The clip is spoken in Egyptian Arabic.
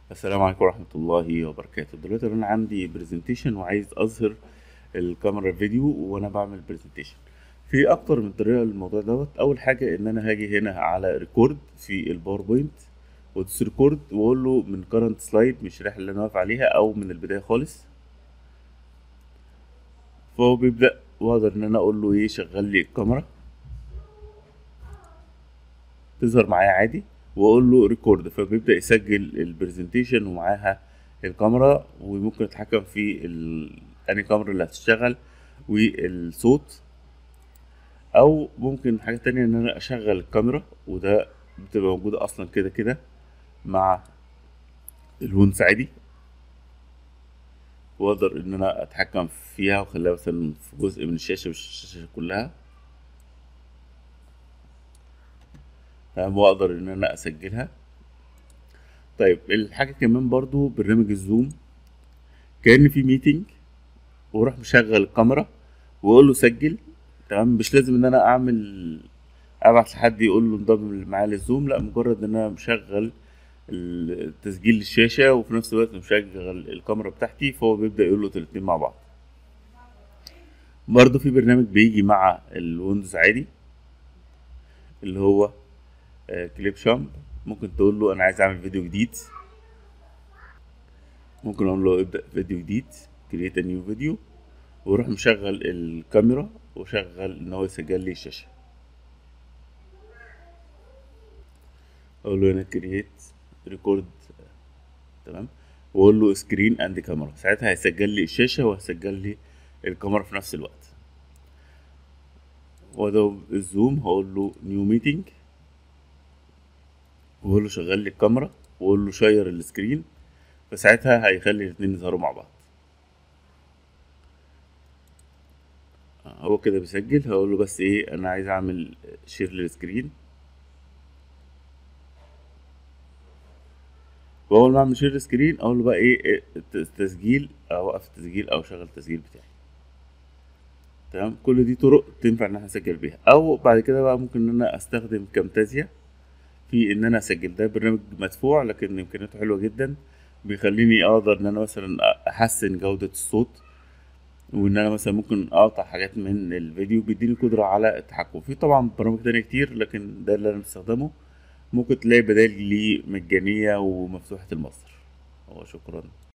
السلام عليكم ورحمة الله وبركاته دلوقتي انا عندي برزنتيشن وعايز اظهر الكاميرا الفيديو وانا بعمل برزنتيشن في اكتر من طريقة للموضوع دوت اول حاجة ان انا هاجي هنا على ريكورد في الباوربوينت وادوس ريكورد واقول له من كارنت سلايد مش الرحلة اللي انا واقف عليها او من البداية خالص فهو بيبدأ واقدر ان انا اقول له ايه شغل لي الكاميرا تظهر معايا عادي واقول له ريكورد فبيبدا يسجل البرزنتيشن ومعاها الكاميرا وممكن اتحكم في ال... انهي كاميرا اللي هتشتغل والصوت او ممكن حاجه تانية ان انا اشغل الكاميرا وده بتبقى موجوده اصلا كده كده مع الونس عادي واقدر ان انا اتحكم فيها واخليها مثلا في جزء من الشاشه مش الشاشه كلها تمام واقدر ان انا اسجلها طيب الحاجة كمان برضو برنامج الزوم كأن في ميتنج واروح مشغل الكاميرا واقول له سجل تمام مش لازم ان انا اعمل ابعت لحد يقول له انضم معايا للزوم لا مجرد ان انا مشغل تسجيل الشاشة وفي نفس الوقت مشغل الكاميرا بتاعتي فهو بيبدأ يقول له الاتنين مع بعض برضه في برنامج بيجي مع الويندوز عادي اللي هو كليب شامب ممكن تقول له انا عايز اعمل فيديو جديد ممكن اقول له ابدا فيديو جديد كرييت نيو فيديو واروح مشغل الكاميرا وشغل ان هو يسجل لي الشاشه اقول له هنا كرييت ريكورد تمام واقول له سكرين اند كاميرا ساعتها هيسجل لي الشاشه وهيسجل لي الكاميرا في نفس الوقت وده الزوم هقول له نيو ميتنج واقول له شغل لي الكاميرا واقول له شير السكرين فساعتها هيخلي الاتنين يظهروا مع بعض هو كده بيسجل هقول له بس ايه انا عايز اعمل شير للسكرين واول ما اعمل شير سكرين اقول له بقى ايه التسجيل اوقف التسجيل او شغل التسجيل بتاعي تمام كل دي طرق تنفع ان احنا نسجل بيها او بعد كده بقى ممكن ان انا استخدم كامتازيا في ان انا اسجل ده برنامج مدفوع لكن امكانياته حلوه جدا بيخليني اقدر ان انا مثلا احسن جوده الصوت وان انا مثلا ممكن اقطع حاجات من الفيديو بيديني قدره على التحكم في طبعا برامج تانية كتير لكن ده اللي انا بستخدمه ممكن تلاقي بدائل ليه مجانيه ومفتوحه المصدر وشكرا